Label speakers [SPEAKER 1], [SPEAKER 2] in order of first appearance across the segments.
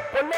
[SPEAKER 1] பொண்ணு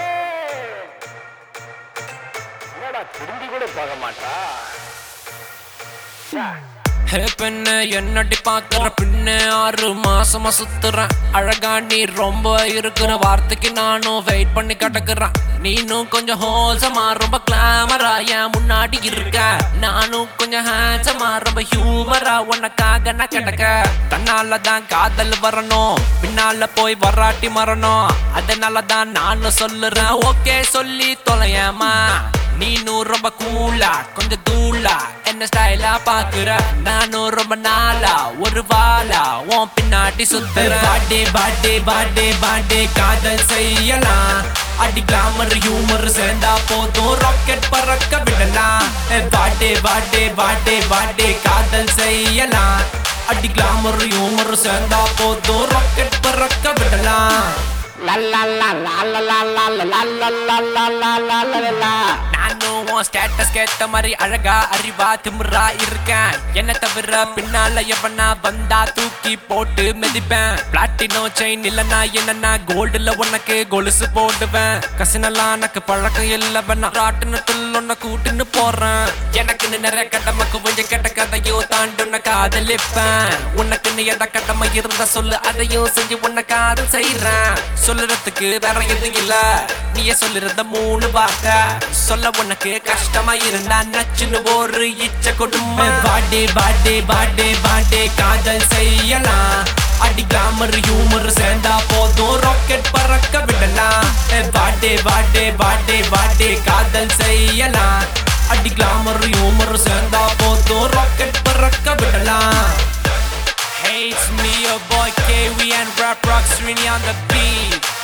[SPEAKER 1] என்னடா திரும்பி கூட பார்க்க மாட்டா ச்சே.
[SPEAKER 2] ஹே பெண்ணு என்னடி பாக்குற பின்ன ஆறு மாசமா சுத்துறேன் அழகா நீ ரொம்ப இருக்கிற வார்த்தைக்கு நானும் வெயிட் பண்ணி கிடக்குறேன் நீனும் கொஞ்சம் ஹோல்சமா ரொம்ப கிளாமரா என் முன்னாடி இருக்க நானும் கொஞ்சம் ஹேண்ட்ஸமா ரொம்ப ஹியூமரா உனக்காக நான் கிடக்க தன்னால தான் காதல் வரணும் பின்னால போய் வராட்டி மறணும் அதனால தான் நானும் சொல்லுறேன் ஓகே சொல்லி தொலையமா நீனும் ரொம்ப கூலா கொஞ்சம் தூளா என்ன ஸ்டைலா பாக்குற நானும் ரொம்ப நாளா ஒரு வாளா உன் பின்னாடி சுத்துற பாட்டே பாட்டே பாட்டே பாட்டே காதல் செய்யலாம் அடி கிளாமர் ஹியூமர் சேர்ந்தா போதும் ராக்கெட் பறக்க விடலாம் பாட்டே பாட்டே பாட்டே பாட்டே காதல் செய்யலாம் அடி கிளாமர் ஹியூமர் சேர்ந்தா போதும் ராக்கெட் பறக்க விடலாம்
[SPEAKER 1] லா லா லா லா லா லா லா லா லா லா லா லா லா லா லா லா.
[SPEAKER 2] நானும் உன் ஸ்டேட்டஸ் கேட்ட மாதிரி அழகா அறிவா திமிரா இருக்கேன் என்ன தவிர பின்னால எவனா வந்தா தூக்கி போட்டு மிதிப்பேன் பிளாட்டினோ செயின் இல்லனா என்னன்னா கோல்டுல உனக்கு கொலுசு போடுவேன் கசினெல்லாம் எனக்கு பழக்கம் இல்லவனா ராட்டினத்தில் உன்னை கூட்டின்னு போறேன் எனக்குன்னு நிறைய கடமை குவிஞ்ச கெட்ட கதையோ தாண்டு உன்னை காதலிப்பேன் உனக்குன்னு எத கடமை இருந்தா சொல்லு அதையும் செஞ்சு உன்னை காதல் செய்றேன் சொல்லுறதுக்கு வேற எதுவும் இல்ல நீயே சொல்லிருந்த மூணு வார்த்தை சொல்ல உனக்கு கஷ்டமா இருந்தா நச்சுன்னு ஒரு இச்ச கொடுமை பாட்டே பாட்டே பாட்டே பாட்டே காதல் செய்யலாம் அடி கிளாமர் ஹியூமர் சேர்ந்தா போதும் ராக்கெட் பறக்க விடலாம் பாட்டே பாட்டே பாட்டே பாட்டே காதல் செய்யலாம் அடி கிளாமர் ஹியூமர் சேர்ந்தா போதும் ராக்கெட் பறக்க விடலாம் Hey, it's me, your boy KW and Rap Rock Srini on the beat.